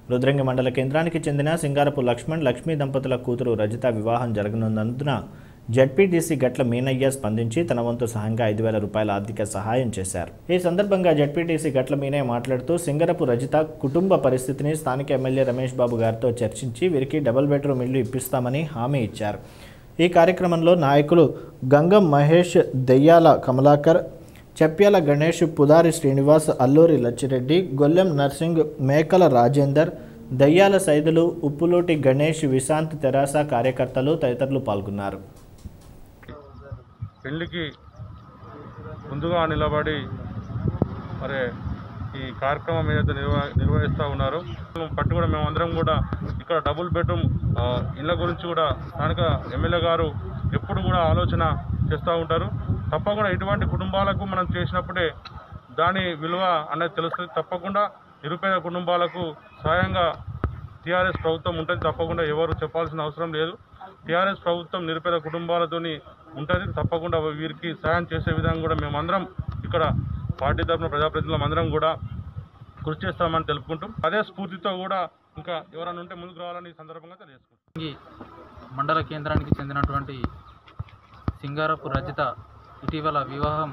రుద్రంగి మండల కేంద్రానికి చెందిన సింగారపు లక్ష్మణ్ లక్ష్మీ దంపతుల కూతురు రజిత వివాహం జరగనున్నందున జడ్పీటీసీ గట్ల మీనయ్య స్పందించి తన వంతు సహాయంగా ఐదు వేల రూపాయల ఆర్థిక సహాయం చేశారు ఈ సందర్భంగా జడ్పీటీసీ గట్ల మీనయ్య మాట్లాడుతూ సింగరపు రజిత కుటుంబ పరిస్థితిని స్థానిక ఎమ్మెల్యే రమేష్ బాబు గారితో చర్చించి వీరికి డబుల్ బెడ్రూమ్ ఇల్లు ఇప్పిస్తామని హామీ ఇచ్చారు ఈ కార్యక్రమంలో నాయకులు గంగం మహేష్ దెయ్యాల కమలాకర్ చెప్యాల గణేష్ పుదారి శ్రీనివాస్ అల్లూరి లచ్చిరెడ్డి గొల్లెం నర్సింగ్ మేకల రాజేందర్ దయ్యాల సైదులు ఉప్పులోటి గణేష్ విశాంత్ తెరాస కార్యకర్తలు తదితరులు పాల్గొన్నారు పెళ్లికి ముందుగా నిలబడి మరి ఈ కార్యక్రమం ఏదైతే నిర్వ నిర్వహిస్తూ ఉన్నారు పట్టు కూడా మేమందరం కూడా ఇక్కడ డబుల్ బెడ్రూమ్ ఆ, ఇళ్ళ గురించి కూడా స్థానిక ఎమ్మెల్యే గారు ఎప్పుడు కూడా ఆలోచన చేస్తూ ఉంటారు తప్పకుండా ఇటువంటి కుటుంబాలకు మనం చేసినప్పుడే దాని విలువ అనేది తెలుస్తుంది తప్పకుండా నిరుపేద కుటుంబాలకు సహాయంగా టీఆర్ఎస్ ప్రభుత్వం ఉంటుంది తప్పకుండా ఎవరు చెప్పాల్సిన అవసరం లేదు టీఆర్ఎస్ ప్రభుత్వం నిరుపేద కుటుంబాలతోని ఉంటుంది తప్పకుండా వీరికి సహాయం చేసే విధంగా కూడా మేమందరం ఇక్కడ పార్టీ తరఫున ప్రజాప్రతినిధులం అందరం కూడా కృషి చేస్తామని తెలుపుకుంటూ అదే స్ఫూర్తితో కూడా ఇంకా ఎవరైనా ఉంటే ముందుకు రావాలని ఈ సందర్భంగా తెలియజేసుకుంటాం ఈ మండల కేంద్రానికి చెందినటువంటి సింగారపు రజిత ఇటీవల వివాహం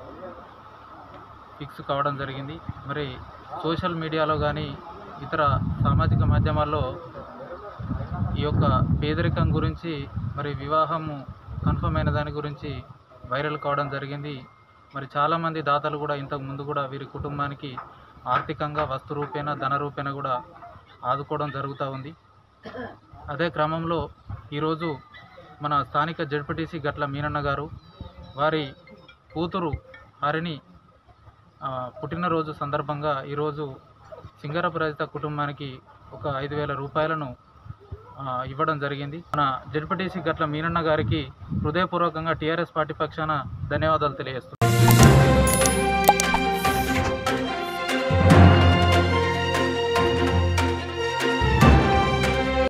ఫిక్స్ కావడం జరిగింది మరి సోషల్ మీడియాలో కానీ ఇతర సామాజిక మాధ్యమాల్లో ఈ యొక్క పేదరికం గురించి మరి వివాహము కన్ఫర్మ్ అయిన దాని గురించి వైరల్ కావడం జరిగింది మరి చాలామంది దాతలు కూడా ఇంతకు ముందు కూడా వీరి కుటుంబానికి ఆర్థికంగా వస్తు రూపేణ ధన రూపేణ కూడా ఆదుకోవడం జరుగుతూ ఉంది అదే క్రమంలో ఈరోజు మన స్థానిక జడ్పీటీసీ గట్ల మీనన్న గారు వారి కూతురు హరిణి ఆ, పుట్టినరోజు సందర్భంగా ఈరోజు సింగరపు రజిత కుటుంబానికి ఒక ఐదు వేల రూపాయలను ఆ, ఇవ్వడం జరిగింది మన జడ్పీటీసీ గట్ల మీనన్న గారికి హృదయపూర్వకంగా టీఆర్ఎస్ పార్టీ పక్షాన ధన్యవాదాలు తెలియజేస్తున్నాను